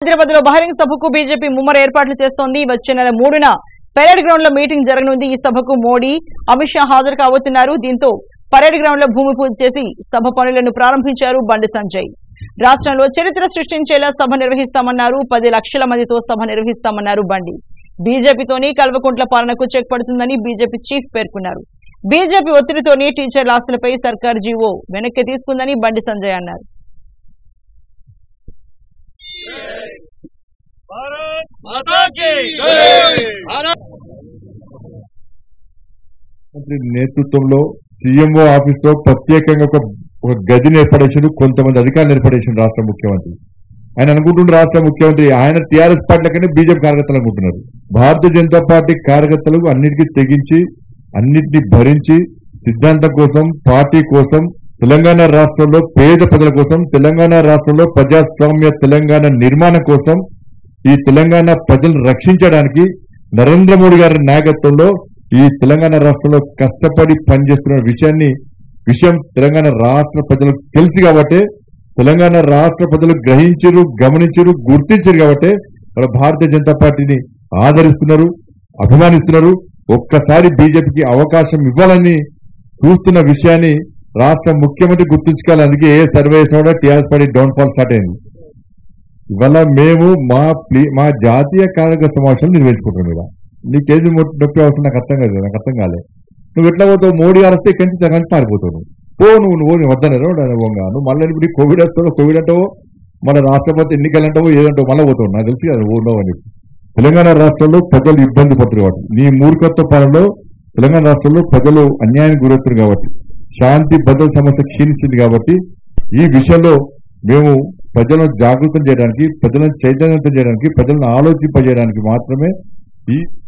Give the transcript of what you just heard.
హైదరాబాద్ లో బహిరంగ సభకు బీజేపీ ముమ్మర ఏర్పాట్లు చేస్తోంది వచ్చే నెల మూడున పరేడ్ గ్రౌండ్ లో మీటింగ్ జరగనుంది ఈ సభకు మోడీ అమిత్ షా హాజరు కాబోతున్నారు దీంతో పరేడ్ గ్రౌండ్ లో భూమి పూజ చేసి సభ పనులను ప్రారంభించారు బండి సంజయ్ రాష్ట్రంలో చరిత్ర సృష్టించేలా సభ నిర్వహిస్తామన్నారు పది లక్షల మందితో సభ నిర్వహిస్తామన్నారు బండి బీజేపీతోని కల్వకుంట్ల పాలనకు చెక్ పడుతుందని బీజేపీ చీఫ్ పేర్కొన్నారు బీజేపీ ఒత్తిడితోని టీచర్ల ఆస్తులపై సర్కార్ జీవో వెనక్కి తీసుకుందని బండి సంజయ్ అన్నారు भारत माता की जय भारत మంత్రి నేతృత్వంలో సీఎంఓ ఆఫీస్ లో ప్రత్యేకంగా ఒక ఒక గదిని ఏర్పడేసాడు కొంతమంది అధికారులు ఏర్పడేసాడు రాష్ట్ర ముఖ్యమంత్రి ఆయన అనుకుంటున్న రాష్ట్ర ముఖ్యమంత్రి ఆయన టీఆర్ఎస్ పార్టీ కంటే బీజేపీ కార్యకర్తలు అనుకుంటున్నారు భారతీయ జనతా పార్టీ కార్యకర్తలు అన్నిటికీ తెగించి అన్నిటిని భరించి సిద్ధాంతం కోసం పార్టీ కోసం తెలంగాణ రాష్ట్రంలో పేద ప్రజల కోసం తెలంగాణ రాష్ట్రంలో ప్రజాస్వామ్య తెలంగాణ నిర్మాణం కోసం ఈ తెలంగాణ ప్రజలను రక్షించడానికి నరేంద్ర మోడీ గారి నాయకత్వంలో ఈ తెలంగాణ రాష్ట్రంలో కష్టపడి పనిచేస్తున్న విషయాన్ని విషయం తెలంగాణ రాష్ట్ర ప్రజలకు తెలుసు కాబట్టి తెలంగాణ రాష్ట్ర ప్రజలు గ్రహించరు గమనించరు గుర్తించరు కాబట్టి మన భారతీయ జనతా పార్టీని ఆదరిస్తున్నారు అభిమానిస్తున్నారు ఒక్కసారి బీజేపీకి అవకాశం ఇవ్వాలని చూస్తున్న విషయాన్ని రాష్ట్ర ముఖ్యమంత్రి గుర్తుంచుకోవాలి అందుకే ఏ సర్వే కూడా TRS party downfall start అయింది ఇవాళ మేము మా ప్లీ మా జాతీయ కార్యకర్త సమావేశాలు నిర్వహించుకుంటున్నాం ఇలా నీకేది మొ- నొప్పి అవసరం నాకు అర్థం కాదు నాకు అర్థం కాలే నువ్వు ఎట్లా పోతావు మోడీ గారు వస్తే ఇక్కడి నుంచి దగ్గర నుంచి పారిపోతావు నువ్వు పో నువ్వు నువ్వు నువ్వు వద్దనరు పోగా నువ్వు మళ్ళీ ఇప్పుడు ఈ కోవిడ్ వస్తావు కోవిడ్ అంటావు మన రాష్ట్రపతి ఎన్నికలు అంటావు ఏదంటావు మళ్ళీ పోతావు నాకు తెలిసి కదా ఉండవు అని చెప్పి తెలంగాణ రాష్ట్రంలో ప్రజలు ఇబ్బంది పడుతున్నారు కాబట్టి నీ మూర్ఖత్వ పాలనలో తెలంగాణ రాష్ట్రంలో ప్రజలు అన్యాయానికి గురవుతున్నారు కాబట్టి శాంతి భద్రత సమస్య క్షీణించింది కాబట్టి ఈ విషయంలో మేము ప్రజలను జాగృతం చేయడానికి ప్రజలను చైతన్యవంతం చేయడానికి ప్రజలను ఆలోచింపజేయడానికి మాత్రమే ఈ